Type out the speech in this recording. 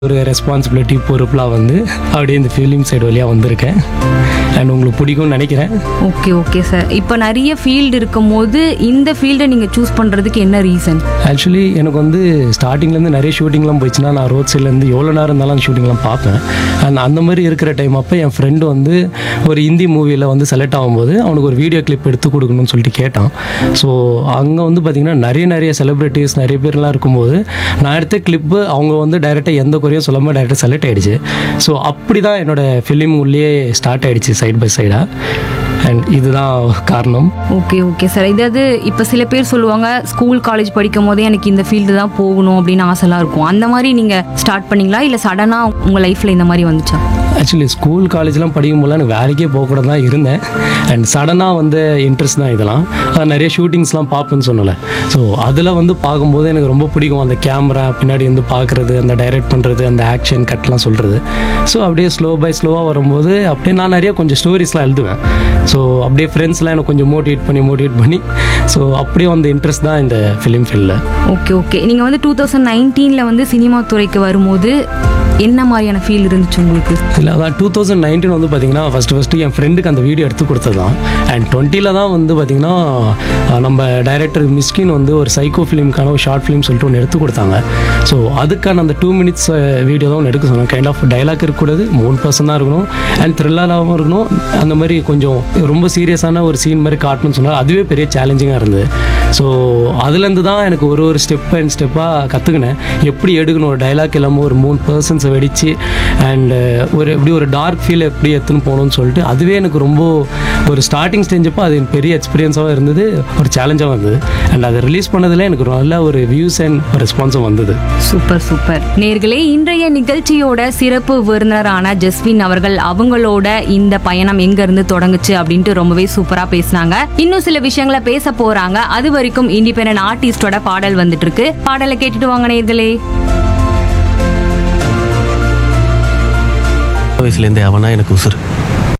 ஒரு ரெஸ்பான்சிபிலிட்டி பொறுப்பெலாம் வந்து அப்படியே இந்த ஃபிலிம் சைடு வழியாக வந்திருக்கேன் அண்ட் உங்களுக்கு பிடிக்கும்னு நினைக்கிறேன் ஓகே ஓகே சார் இப்போ நிறைய ஃபீல்டு இருக்கும் போது இந்த ஃபீல்டை நீங்கள் சூஸ் பண்ணுறதுக்கு என்ன ரீசன் ஆக்சுவலி எனக்கு வந்து ஸ்டார்டிங்லேருந்து நிறைய ஷூட்டிங்லாம் போயிடுச்சுன்னா நான் ரோட் சைட்லேருந்து எவ்வளோ நேரம் இருந்தாலும் அந்த ஷூட்டிங்லாம் பார்ப்பேன் அண்ட் அந்த மாதிரி இருக்கிற டைம் அப்போ என் ஃப்ரெண்டு வந்து ஒரு ஹிந்தி மூவியில் வந்து செலக்ட் ஆகும்போது அவனுக்கு ஒரு வீடியோ கிளிப் எடுத்து கொடுக்கணும்னு சொல்லிட்டு கேட்டான் ஸோ அங்கே வந்து பார்த்திங்கன்னா நிறைய நிறைய செலிப்ரிட்டிஸ் நிறைய பேர்லாம் இருக்கும்போது நான் எடுத்த கிளிப்பு அவங்க வந்து டைரெக்டாக எந்த குறையும் சொல்லாமல் டைரெக்டாக செலக்ட் ஆகிடுச்சு ஸோ அப்படி தான் என்னோட ஃபிலிம் உள்ளே ஸ்டார்ட் ஆகிடுச்சு சைட் பை சைடாக அண்ட் இதுதான் காரணம் ஓகே ஓகே சார் இதாவது இப்போ சில பேர் சொல்லுவாங்க ஸ்கூல் காலேஜ் படிக்கும் போதே எனக்கு இந்த ஃபீல்டு தான் போகணும் அப்படின்னு ஆசைலாம் இருக்கும் அந்த மாதிரி நீங்கள் ஸ்டார்ட் பண்ணீங்களா இல்லை சடனாக உங்கள் லைஃப்பில் இந்த மாதிரி வந்துச்சா ஆக்சுவலி ஸ்கூல் காலேஜ்லாம் படிக்கும்போது எனக்கு வேலைக்கே போகக்கூட தான் இருந்தேன் அண்ட் சடனாக வந்து இன்ட்ரெஸ்ட் தான் இதெல்லாம் அது நிறைய ஷூட்டிங்ஸ்லாம் பார்ப்பேன்னு சொன்னல ஸோ அதில் வந்து பார்க்கும்போது எனக்கு ரொம்ப பிடிக்கும் அந்த கேமரா பின்னாடி வந்து பார்க்குறது அந்த டைரக்ட் பண்ணுறது அந்த ஆக்ஷன் கட்லாம் சொல்கிறது ஸோ அப்படியே ஸ்லோ பை ஸ்லோவாக வரும்போது அப்படியே நான் நிறைய கொஞ்சம் ஸ்டோரிஸ்லாம் எழுதுவேன் ஸோ அப்படியே ஃப்ரெண்ட்ஸ்லாம் எனக்கு கொஞ்சம் மோட்டிவேட் பண்ணி மோட்டிவேட் பண்ணி ஸோ அப்படியே வந்து இன்ட்ரெஸ்ட் தான் இந்த ஃபிலிம் ஃபீல்டில் ஓகே ஓகே நீங்கள் வந்து டூ தௌசண்ட் நைன்டீனில் வந்து சினிமா துறைக்கு வரும்போது என்ன மாதிரியான ஃபீல் இருந்துச்சு உங்களுக்கு இல்லை அதான் டூ தௌசண்ட் நைன்டீன் வந்து பார்த்தீங்கன்னா ஃபஸ்ட்டு ஃபஸ்ட்டு என் ஃப்ரெண்டுக்கு அந்த வீடியோ எடுத்து கொடுத்தது தான் அண்ட் டுவெண்ட்டியில் தான் வந்து பார்த்தீங்கன்னா அஹ், நம்ம டைரக்டர் மிஸ்கின் வந்து ஒரு சைக்கோ ஃபிலிம்க்கான ஒரு ஷார்ட் ஃபிலிம் சொல்லிட்டு ஒன்று எடுத்து கொடுத்தாங்க ஸோ அதுக்கான அந்த டூ மினிட்ஸ் வீடியோ தான் ஒன்று எடுக்க சொன்னாங்க கைண்ட் ஆஃப் டைலாக் இருக்கக்கூடாது மூணு பர்சன் தான் இருக்கணும் அண்ட் த்ரில்லராகவும் இருக்கணும் அந்த மாதிரி கொஞ்சம் ரொம்ப சீரியஸான ஒரு சீன் மாதிரி காட்டணும்னு சொன்னால் அதுவே பெரிய சேலஞ்சிங்காக இருந்தது ஸோ அதுலேருந்து தான் எனக்கு ஒரு ஒரு ஸ்டெப் அண்ட் ஸ்டெப்பாக கற்றுக்கினேன் எப்படி எடுக்கணும் ஒரு டைலாக் இல்லாமல் ஒரு மூணு பர்சன்ஸை வெடித்து அண்ட் ஒரு எப்படி ஒரு டார்க் ஃபீல் எப்படி எடுத்துன்னு போகணும்னு சொல்லிட்டு அதுவே எனக்கு ரொம்ப ஒரு ஸ்டார்டிங் ஸ்டேஜப்போ அது எனக்கு பெரிய எக்ஸ்பீரியன்ஸாகவும் இருந்தது ஒரு சேலஞ்சாகவும் இருந்தது அண்ட் அதை ரிலீஸ் பண்ணதில் எனக்கு ஒரு நல்ல ஒரு வியூஸ் அண்ட் ரெஸ்பான்ஸும் வந்தது சூப்பர் சூப்பர் நேர்களே இன்றைய நிகழ்ச்சியோட சிறப்பு விருந்தினரான ஜஸ்வின் அவர்கள் அவங்களோட இந்த பயணம் எங்க இருந்து தொடங்குச்சு அப்படின்ட்டு ரொம்பவே சூப்பரா பேசினாங்க இன்னும் சில விஷயங்களை பேச போறாங்க அது வரைக்கும் இண்டிபெண்டன்ட் ஆர்டிஸ்டோட பாடல் வந்துட்டு இருக்கு பாடலை கேட்டுட்டு வாங்க நேர்களே வயசுலேருந்தே அவனா எனக்கு உசுறு